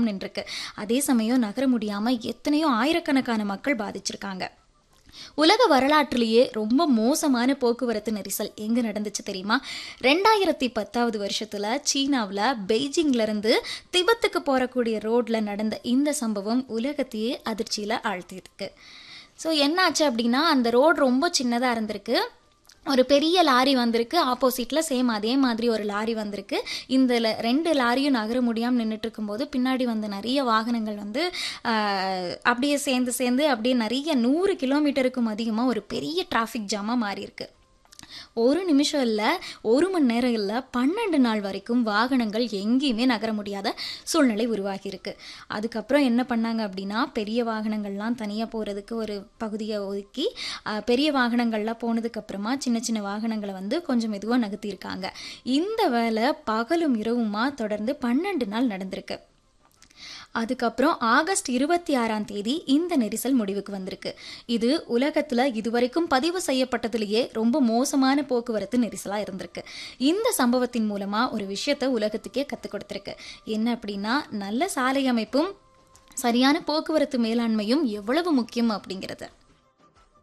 முடியாமல் நின்றுருக்கு அதே சமயம் நகர முடியாமல் எத்தனையோ ஆயிரக்கணக்கான மக்கள் பாதிச்சிருக்காங்க உலக வரலாற்றிலேயே ரொம்ப மோசமான போக்குவரத்து நெரிசல் எங்கே நடந்துச்சு தெரியுமா ரெண்டாயிரத்தி பத்தாவது வருஷத்தில் சீனாவில் பெய்ஜிங்லேருந்து திபெத்துக்கு போகக்கூடிய ரோட்டில் நடந்த இந்த சம்பவம் உலகத்தையே அதிர்ச்சியில் ஆழ்த்தியிருக்கு ஸோ என்னாச்சு அப்படின்னா அந்த ரோடு ரொம்ப சின்னதாக இருந்திருக்கு ஒரு பெரிய லாரி வந்திருக்கு ஆப்போசிட்டில் சேம் அதே மாதிரி ஒரு லாரி வந்திருக்கு இந்த ல- ரெண்டு லாரியும் நகர முடியாமல் நின்றுட்டு இருக்கும்போது பின்னாடி வந்த நிறைய வாகனங்கள் வந்து ஆஹ், அப்படியே சேர்ந்து சேர்ந்து அப்படியே நிறைய நூறு கிலோமீட்டருக்கும் அதிகமாக ஒரு பெரிய டிராஃபிக் ஜாமாக மாறி இருக்கு ஒரு நிமிஷம் இல்லை ஒரு மணி நேரம் இல்லை பன்னெண்டு நாள் வரைக்கும் வாகனங்கள் எங்கேயுமே நகர முடியாத சூழ்நிலை உருவாகி இருக்கு அதுக்கப்புறம் என்ன பண்ணாங்க அப்படின்னா பெரிய வாகனங்கள்லாம் தனியாக போகிறதுக்கு ஒரு பகுதியை ஒதுக்கி ஆஹ், பெரிய வாகனங்கள்லாம் போனதுக்கு அப்புறமா சின்ன சின்ன வாகனங்களை வந்து கொஞ்சம் மெதுவாக நகர்த்தியிருக்காங்க இந்த வேலை பகலும் இரவுமா தொடர்ந்து பன்னெண்டு நாள் நடந்திருக்கு அதுக்கப்புறம் ஆகஸ்ட் இருபத்தி ஆறாம் தேதி இந்த நெரிசல் முடிவுக்கு வந்திருக்கு இது உலகத்துல இதுவரைக்கும் பதிவு செய்யப்பட்டதிலேயே ரொம்ப மோசமான போக்குவரத்து நெரிசலா இருந்திருக்கு இந்த சம்பவத்தின் மூலமா ஒரு விஷயத்த உலகத்துக்கே கற்றுக் கொடுத்திருக்கு என்ன அப்படின்னா நல்ல சாலை அமைப்பும் சரியான போக்குவரத்து மேலாண்மையும் எவ்வளவு முக்கியம் அப்படிங்கிறது